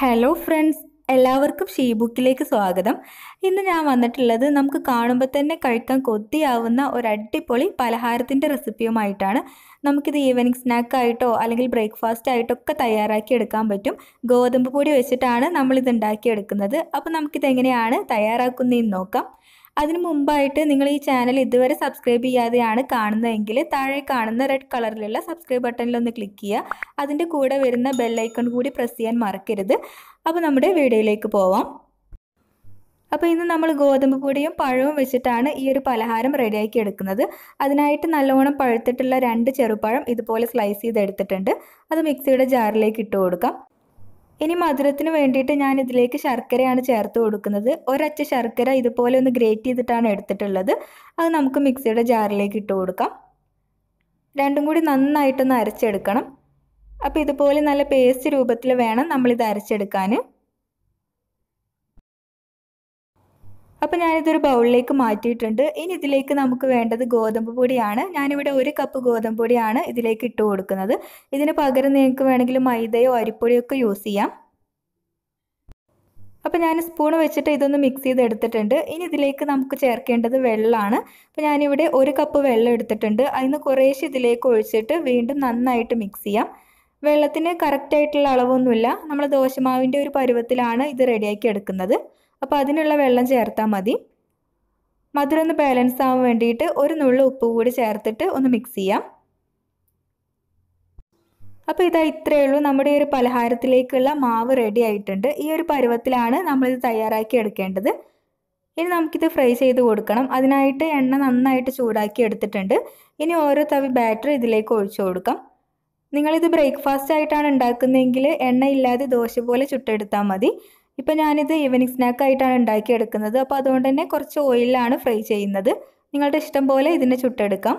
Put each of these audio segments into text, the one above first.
hello friends എല്ലാവർക്കും she ബുക്കിലേക്ക് സ്വാഗതം ഇന്ന് ഞാൻ വന്നിട്ടുള്ളത് നമുക്ക് കാണുമ്പോൾ തന്നെ കഴിക്കാൻ കൊതിയാവുന്ന ഒരു അടിപൊളി പലഹാരത്തിൻ്റെ റെസിപ്പിയുമായിട്ടാണ് നമുക്കിത് ഈവനിങ് സ്നാക്കായിട്ടോ അല്ലെങ്കിൽ ബ്രേക്ക്ഫാസ്റ്റ് ആയിട്ടോ ഒക്കെ തയ്യാറാക്കി എടുക്കാൻ പറ്റും ഗോതമ്പ് പൊടി വെച്ചിട്ടാണ് നമ്മളിത് ഉണ്ടാക്കിയെടുക്കുന്നത് അപ്പോൾ നമുക്കിത് എങ്ങനെയാണ് തയ്യാറാക്കുന്നതെന്ന് നോക്കാം അതിനു മുമ്പായിട്ട് നിങ്ങൾ ഈ ചാനൽ ഇതുവരെ സബ്സ്ക്രൈബ് ചെയ്യാതെയാണ് കാണുന്നതെങ്കിൽ താഴെ കാണുന്ന റെഡ് കളറിലുള്ള സബ്സ്ക്രൈബ് ബട്ടണിൽ ഒന്ന് ക്ലിക്ക് ചെയ്യുക അതിൻ്റെ കൂടെ വരുന്ന ബെല്ലൈക്കൺ കൂടി പ്രസ് ചെയ്യാൻ മറക്കരുത് അപ്പോൾ നമ്മുടെ വീഡിയോയിലേക്ക് പോവാം അപ്പോൾ ഇന്ന് നമ്മൾ ഗോതമ്പ് പൊടിയും പഴവും വെച്ചിട്ടാണ് ഈ ഒരു പലഹാരം റെഡിയാക്കി എടുക്കുന്നത് അതിനായിട്ട് നല്ലോണം പഴുത്തിട്ടുള്ള രണ്ട് ചെറുപഴം ഇതുപോലെ സ്ലൈസ് ചെയ്തെടുത്തിട്ടുണ്ട് അത് മിക്സിയുടെ ജാറിലേക്ക് ഇട്ട് കൊടുക്കാം ഇനി മധുരത്തിന് വേണ്ടിയിട്ട് ഞാൻ ഇതിലേക്ക് ശർക്കരയാണ് ചേർത്ത് കൊടുക്കുന്നത് ഒരച്ച ശർക്കര ഇതുപോലെ ഒന്ന് ഗ്രേറ്റ് ചെയ്തിട്ടാണ് എടുത്തിട്ടുള്ളത് അത് നമുക്ക് മിക്സിയുടെ ജാറിലേക്ക് ഇട്ട് കൊടുക്കാം രണ്ടും കൂടി നന്നായിട്ടൊന്ന് അരച്ചെടുക്കണം അപ്പോൾ ഇതുപോലെ നല്ല പേസ്റ്റ് രൂപത്തിൽ വേണം നമ്മളിത് അരച്ചെടുക്കാൻ അപ്പോൾ ഞാനിതൊരു ബൗളിലേക്ക് മാറ്റിയിട്ടുണ്ട് ഇനി ഇതിലേക്ക് നമുക്ക് വേണ്ടത് ഗോതമ്പ് പൊടിയാണ് ഞാനിവിടെ ഒരു കപ്പ് ഗോതമ്പ് പൊടിയാണ് ഇതിലേക്ക് ഇട്ട് കൊടുക്കുന്നത് ഇതിന് പകരം നിങ്ങൾക്ക് വേണമെങ്കിൽ മൈദയോ അരിപ്പൊടിയോ ഒക്കെ യൂസ് ചെയ്യാം അപ്പോൾ ഞാൻ സ്പൂൺ വെച്ചിട്ട് ഇതൊന്ന് മിക്സ് ചെയ്ത് എടുത്തിട്ടുണ്ട് ഇനി ഇതിലേക്ക് നമുക്ക് ചേർക്കേണ്ടത് വെള്ളമാണ് അപ്പോൾ ഞാനിവിടെ ഒരു കപ്പ് വെള്ളം എടുത്തിട്ടുണ്ട് അതിന് കുറേശ്ശെ ഇതിലേക്ക് ഒഴിച്ചിട്ട് വീണ്ടും നന്നായിട്ട് മിക്സ് ചെയ്യാം വെള്ളത്തിന് കറക്റ്റായിട്ടുള്ള അളവൊന്നുമില്ല നമ്മൾ ദോശമാവിൻ്റെ ഒരു പരുവത്തിലാണ് ഇത് റെഡിയാക്കി എടുക്കുന്നത് അപ്പോൾ അതിനുള്ള വെള്ളം ചേർത്താൽ മതി മധുരം ഒന്ന് ബാലൻസ് ആവാൻ വേണ്ടിയിട്ട് ഒരു നുള്ളു ഉപ്പ് കൂടി ചേർത്തിട്ട് ഒന്ന് മിക്സ് ചെയ്യാം അപ്പോൾ ഇതാ ഇത്രയേ ഉള്ളൂ നമ്മുടെ ഒരു പലഹാരത്തിലേക്കുള്ള മാവ് റെഡി ആയിട്ടുണ്ട് ഈ ഒരു പരുവത്തിലാണ് നമ്മളിത് തയ്യാറാക്കി എടുക്കേണ്ടത് ഇനി നമുക്കിത് ഫ്രൈ ചെയ്ത് കൊടുക്കണം അതിനായിട്ട് എണ്ണ നന്നായിട്ട് ചൂടാക്കി എടുത്തിട്ടുണ്ട് ഇനി ഓരോ തവി ബാറ്റർ ഇതിലേക്ക് ഒഴിച്ചു കൊടുക്കാം നിങ്ങളിത് ബ്രേക്ക്ഫാസ്റ്റ് ആയിട്ടാണ് ഉണ്ടാക്കുന്നതെങ്കിൽ എണ്ണ ഇല്ലാതെ ദോശ പോലെ ചുട്ടെടുത്താൽ മതി ഇപ്പം ഞാനിത് ഈവനിങ് സ്നാക്കായിട്ടാണ് ഉണ്ടാക്കിയെടുക്കുന്നത് അപ്പോൾ അതുകൊണ്ട് തന്നെ കുറച്ച് ഓയിലാണ് ഫ്രൈ ചെയ്യുന്നത് നിങ്ങളുടെ ഇഷ്ടം പോലെ ഇതിനെ ചുട്ടെടുക്കാം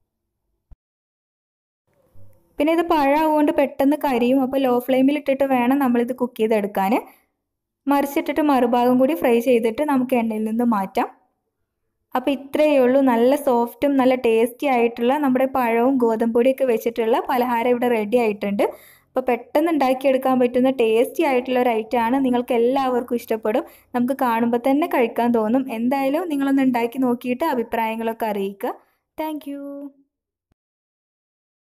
പിന്നെ ഇത് പഴമാവുകൊണ്ട് പെട്ടെന്ന് കരിയും അപ്പോൾ ലോ ഫ്ലെയിമിൽ ഇട്ടിട്ട് വേണം നമ്മളിത് കുക്ക് ചെയ്തെടുക്കാൻ മറിച്ചിട്ടിട്ട് മറുഭാഗം കൂടി ഫ്രൈ ചെയ്തിട്ട് നമുക്ക് എണ്ണയിൽ നിന്ന് മാറ്റാം അപ്പോൾ ഇത്രയേ ഉള്ളൂ നല്ല സോഫ്റ്റും നല്ല ടേസ്റ്റി ആയിട്ടുള്ള നമ്മുടെ പഴവും ഗോതമ്പൊടിയൊക്കെ വെച്ചിട്ടുള്ള പലഹാരം ഇവിടെ റെഡി ആയിട്ടുണ്ട് അപ്പോൾ പെട്ടെന്ന് ഉണ്ടാക്കിയെടുക്കാൻ പറ്റുന്ന ടേസ്റ്റി ആയിട്ടുള്ള ഒരു ഐറ്റമാണ് നിങ്ങൾക്ക് എല്ലാവർക്കും ഇഷ്ടപ്പെടും നമുക്ക് കാണുമ്പോൾ തന്നെ കഴിക്കാൻ തോന്നും എന്തായാലും നിങ്ങളൊന്ന് ഉണ്ടാക്കി നോക്കിയിട്ട് അഭിപ്രായങ്ങളൊക്കെ അറിയിക്കുക താങ്ക്